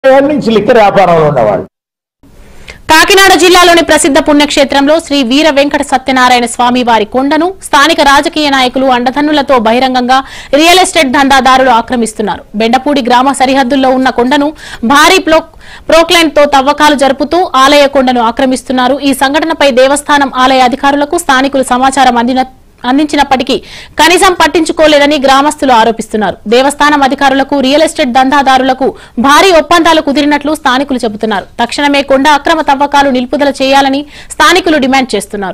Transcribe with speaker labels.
Speaker 1: ఏళ్ళ నుంచి లిక్కర్ వ్యాపారంలో ఉన్నవాళ్ళు
Speaker 2: కాకినాడ జిల్లాలోని ప్రసిద్ధ పుణ్యక్షేత్రంలో శ్రీ వీర వెంకట సత్యనారాయణ స్వామి వారి కొండను స్థానిక రాజకీయ నాయకులు అండధన్నులతో బహిరంగంగా రియల్ ఎస్టేట్ దందాదారులు ఆక్రమిస్తున్నారు బెండపూడి గ్రామ సరిహద్దుల్లో ఉన్న కొండను భారీ ప్లో ప్రోక్లైన్ తో తవ్వకాలు జరుపుతూ ఆలయ కొండను ఆక్రమిస్తున్నారు ఈ సంఘటనపై దేవస్థానం ఆలయ అధికారులకు స్థానికులు సమాచారం అందిన అందించినప్పటికీ కనీసం పట్టించుకోలేదని గ్రామస్తులు ఆరోపిస్తున్నారు దేవస్థానం అధికారులకు రియల్ ఎస్టేట్ దందాదారులకు భారీ ఒప్పందాలు కుదిరినట్లు స్థానికులు చెబుతున్నారు తక్షణమే కొండ అక్రమ తవ్వకాలు నిలుపుదల చేయాలని స్థానికులు డిమాండ్ చేస్తున్నారు